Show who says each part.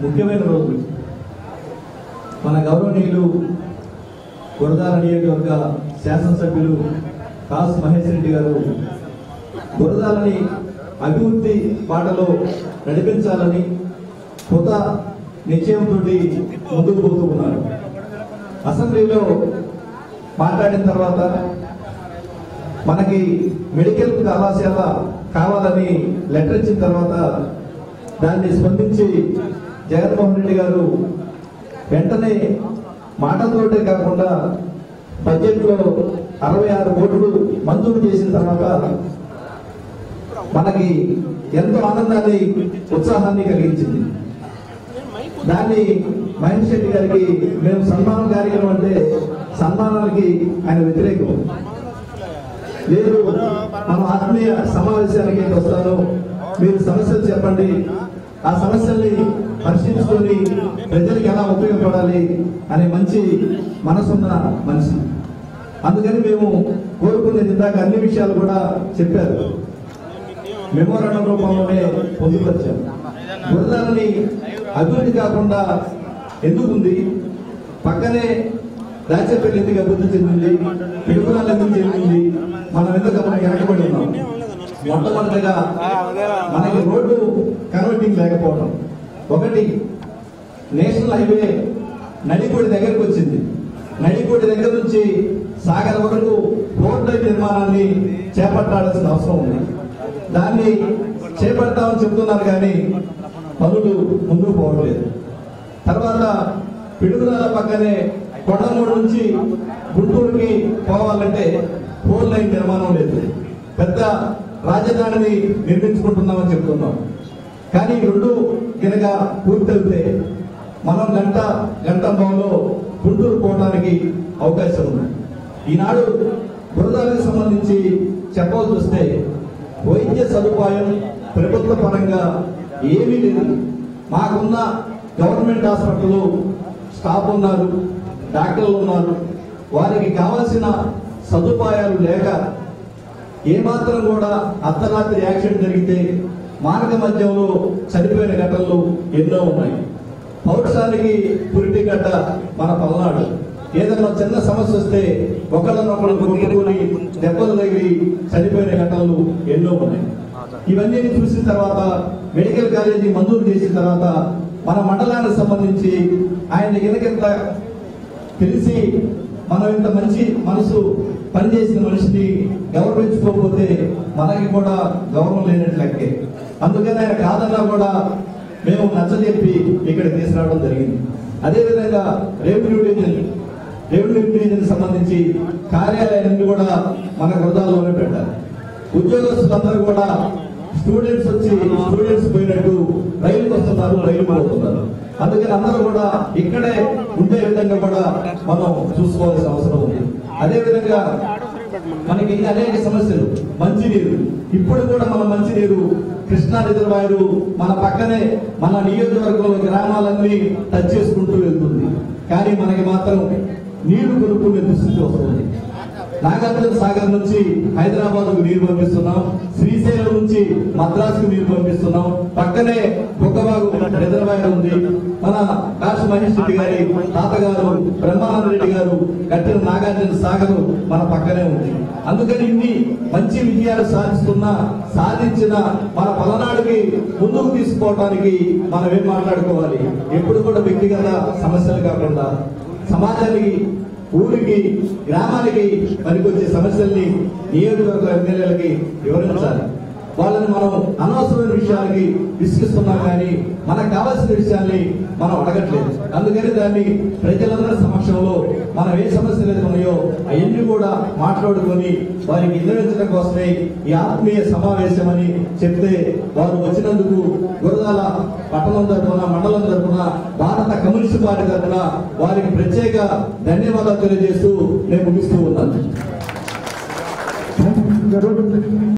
Speaker 1: ముఖ్యమైన రోజు మన గౌరవనీయులు గురదాల నియోజకవర్గ శాసనసభ్యులు కాసు మహేష్ రెడ్డి గారు గురదాలని అభివృద్ధి బాటలో నడిపించాలని కొత్త నిశ్చయంతో ముందుకు పోతూ ఉన్నారు అసెంబ్లీలో మాట్లాడిన తర్వాత మనకి మెడికల్ కళాశాల కావాలని లెటర్ ఇచ్చిన తర్వాత దాన్ని స్పందించి జగన్మోహన్ రెడ్డి గారు వెంటనే మాటలతోటే కాకుండా బడ్జెట్లో అరవై ఆరు కోట్లు మంజూరు చేసిన తర్వాత మనకి ఎంతో ఆనందాన్ని ఉత్సాహాన్ని కలిగించింది దాన్ని మహేష్ రెడ్డి గారికి మేము సన్మానం కార్యక్రమం అంటే సన్మానానికి ఆయన వ్యతిరేకం లేదు మనం ఆత్మీయ సమావేశానికి వస్తాను మీరు సమస్యలు చెప్పండి ఆ సమస్యల్ని పరిశీలించుకొని ప్రజలకు ఎలా ఉపయోగపడాలి అనే మంచి మనసున్న మనిషి అందుకని మేము కోరుకునేది ఇందాక అన్ని విషయాలు కూడా చెప్పారు మెమోరాండం రూపంలోనే పొందుపరిచాం గురదాలని అభివృద్ధి కాకుండా ఎందుకు ఉంది పక్కనే రాచపల్లి ఎందుకు అభివృద్ధి చెందింది పిడుగురాలు ఎందుకు చెందింది మనం ఎందుకు మనం వెనకబడి ఉన్నాం మొట్టమొదటిగా మనకి రోడ్డు కన్వర్టింగ్ లేకపోవడం ఒకటి నేషనల్ హైవే నడిపూడి దగ్గరకు వచ్చింది నడిపూడి దగ్గర నుంచి సాగర్ వరకు రోడ్ల నిర్మాణాన్ని చేపట్టాల్సిన అవసరం ఉంది దాన్ని చేపడతామని చెప్తున్నారు కానీ పనులు ముందుకు పోవట్లేదు తర్వాత పిడుగురాల పక్కనే కొండమూడు నుంచి గుంటూరుకి పోవాలంటే ఫోర్ లైన్ నిర్మాణం లేదు పెద్ద రాజధానిని నిర్మించుకుంటున్నామని చెప్తున్నాం కానీ ఈ రెండు కనుక పూర్తయితే మనం గంట గంట భావంలో గుంటూరు పోవడానికి అవకాశం ఉంది ఈనాడు బృందాలకు సంబంధించి చెప్పవలసి వస్తే వైద్య సదుపాయం ప్రభుత్వ పరంగా ఏమీ లేదు మాకున్న గవర్నమెంట్ హాస్పిటల్లో స్టాఫ్ ఉన్నారు డాక్టర్లు ఉన్నారు వారికి కావాల్సిన సదుపాయాలు లేక ఏమాత్రం కూడా అర్ధరాత్రి యాక్సిడెంట్ జరిగితే మార్గ మధ్యంలో చనిపోయిన ఘటనలు ఎన్నో ఉన్నాయి పౌరుషానికి పురిటి గడ్డ మన పల్నాడు ఏదైనా చిన్న సమస్య వస్తే ఒకళ్ళనొకళ్ళు కొట్టుకొని దెబ్బలు తగిలి చనిపోయిన ఘటనలు ఎన్నో ఉన్నాయి ఇవన్నీ చూసిన తర్వాత మెడికల్ కాలేజీ మంజూరు చేసిన తర్వాత మన మండలానికి సంబంధించి ఆయన ఎనకెంత తెలిసి మనం ఇంత మంచి మనసు పనిచేసిన మనిషిని గౌరవించుకోకపోతే మనకి కూడా గౌరవం లేనట్లు లెక్కే అందుకని ఆయన కాదన్నా కూడా మేము నచ్చజెప్పి ఇక్కడ తీసుకురావడం జరిగింది అదేవిధంగా రెవెన్యూ డివిజన్ రెవెన్యూ డివిజన్ సంబంధించి కార్యాలయాన్ని కూడా మన హృదయాల్లోనే పెట్టారు ఉద్యోగస్తులందరూ కూడా స్టూడెంట్స్ వచ్చి స్టూడెంట్స్ పోయినట్టు రైలుకి వస్తున్నారు రైలు పోతున్నారు అందుకని అందరూ కూడా ఇక్కడే ఉండే విధంగా కూడా మనం చూసుకోవాల్సిన అవసరం ఉంది అదే విధంగా మనకి ఇంకా అనేక సమస్యలు మంచినీరు ఇప్పుడు కూడా మన మంచినీరు కృష్ణా రిజర్వాయరు మన పక్కనే మన నియోజకవర్గంలో గ్రామాలన్నీ టచ్ చేసుకుంటూ వెళ్తుంది కానీ మనకి మాత్రం నీళ్లు కొనుక్కునే దుస్థితి వస్తుంది నాగార్జున సాగర్ నుంచి హైదరాబాద్ కు నీరు పంపిస్తున్నాం శ్రీశైలం నుంచి మద్రాసుకు నీరు పంపిస్తున్నాం పక్కనే బొక్కబాగు రిజర్వాయర్ ఉంది మన కాశీ మహేష్ రెడ్డి గారి తాతగారు బ్రహ్మానంద రెడ్డి గారు కట్టిన నాగార్జున సాగర్ మన పక్కనే ఉంది అందుకని ఇన్ని మంచి విజయాలు సాధిస్తున్న సాధించిన మన పలనాడుకి ముందుకు తీసుకోవడానికి మనం ఏం మాట్లాడుకోవాలి ఎప్పుడు కూడా వ్యక్తిగత సమస్యలు కాకుండా సమాజానికి ఊరికి గ్రామానికి పనికొచ్చే సమస్యల్ని నియోజకవర్గ ఎమ్మెల్యేలకి వివరించాలి వాళ్ళని మనం అనవసరమైన విషయాలకి విసిగిస్తున్నాం కానీ మనకు కావాల్సిన విషయాల్ని మనం అడగట్లేదు అందుకని దాన్ని ప్రజలందరి సమక్షంలో మనం ఏ సమస్యలు అయితే ఉన్నాయో అవన్నీ కూడా మాట్లాడుకొని వారికి విన్నవించడం కోసమే ఈ ఆత్మీయ సమావేశం అని చెప్తే వారు వచ్చినందుకు గురదాల పట్టణం తరఫున మండలం తరఫున భారత కమ్యూనిస్ట్ పార్టీ తరఫున వారికి ప్రత్యేక ధన్యవాదాలు తెలియజేస్తూ నేను ముగిస్తూ ఉన్నాను